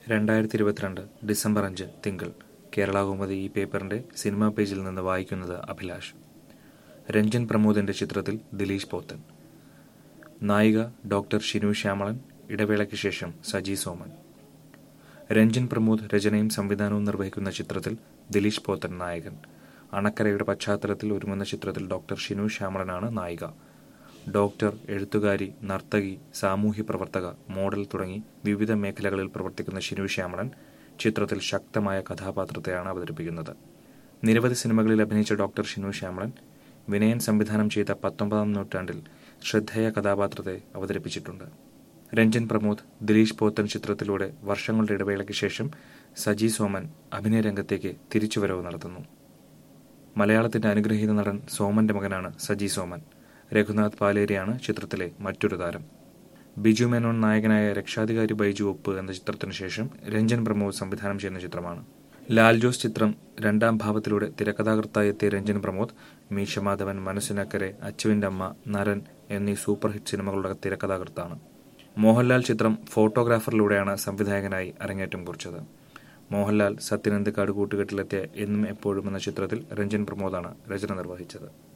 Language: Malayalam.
രണ്ടായിരത്തി ഇരുപത്തിരണ്ട് ഡിസംബർ അഞ്ച് തിങ്കൾ കേരളകൗമുദി ഈ പേപ്പറിന്റെ സിനിമാ പേജിൽ നിന്ന് വായിക്കുന്നത് അഭിലാഷ് രഞ്ജൻ പ്രമോദിന്റെ ചിത്രത്തിൽ ദിലീഷ് പോത്തൻ നായിക ഡോക്ടർ ഷിനു ശ്യാമളൻ ഇടവേളയ്ക്ക് ശേഷം സജി സോമൻ രഞ്ജൻ പ്രമോദ് രചനയും സംവിധാനവും നിർവഹിക്കുന്ന ചിത്രത്തിൽ ദിലീഷ് പോത്തൻ നായകൻ അണക്കരയുടെ പശ്ചാത്തലത്തിൽ ഒരുങ്ങുന്ന ചിത്രത്തിൽ ഡോക്ടർ ഷിനു ശ്യാമളനാണ് നായിക ഡോക്ടർ എഴുത്തുകാരി നർത്തകി സാമൂഹ്യ പ്രവർത്തക മോഡൽ തുടങ്ങി വിവിധ മേഖലകളിൽ പ്രവർത്തിക്കുന്ന ഷിനു ശ്യാമളൻ ചിത്രത്തിൽ ശക്തമായ കഥാപാത്രത്തെയാണ് അവതരിപ്പിക്കുന്നത് നിരവധി സിനിമകളിൽ അഭിനയിച്ച ഡോക്ടർ ഷിനു ശ്യാമളൻ വിനയൻ സംവിധാനം ചെയ്ത പത്തൊമ്പതാം നൂറ്റാണ്ടിൽ ശ്രദ്ധേയ കഥാപാത്രത്തെ അവതരിപ്പിച്ചിട്ടുണ്ട് രഞ്ജൻ പ്രമോദ് ദിലീഷ് പോത്തൻ ചിത്രത്തിലൂടെ വർഷങ്ങളുടെ ഇടവേളയ്ക്ക് ശേഷം സജി സോമൻ അഭിനയ രംഗത്തേക്ക് തിരിച്ചുവരവ് നടത്തുന്നു മലയാളത്തിന്റെ അനുഗ്രഹീത നടൻ സോമന്റെ മകനാണ് സജി സോമൻ രഘുനാഥ് പാലേരിയാണ് ചിത്രത്തിലെ മറ്റൊരു താരം ബിജു മേനോൻ നായകനായ രക്ഷാധികാരി ബൈജു ഒപ്പ് എന്ന ചിത്രത്തിനു ശേഷം രഞ്ജൻ പ്രമോദ് സംവിധാനം ചെയ്യുന്ന ചിത്രമാണ് ലാൽ ജോസ് ചിത്രം രണ്ടാം ഭാവത്തിലൂടെ തിരക്കഥാകൃത്തായി എത്തിയ രഞ്ജൻ പ്രമോദ് മീശമാധവൻ മനസ്സിനക്കരെ അച്ചുവിന്റെ അമ്മ നരൻ എന്നീ സൂപ്പർ ഹിറ്റ് സിനിമകളുടെ തിരക്കഥാകൃത്താണ് മോഹൻലാൽ ചിത്രം ഫോട്ടോഗ്രാഫറിലൂടെയാണ് സംവിധായകനായി അരങ്ങേറ്റം കുറിച്ചത് മോഹൻലാൽ സത്യനന്ദിക്കാട് കൂട്ടുകെട്ടിലെത്തിയ എന്നും എപ്പോഴും എന്ന ചിത്രത്തിൽ രഞ്ജൻ പ്രമോദാണ് രചന നിർവഹിച്ചത്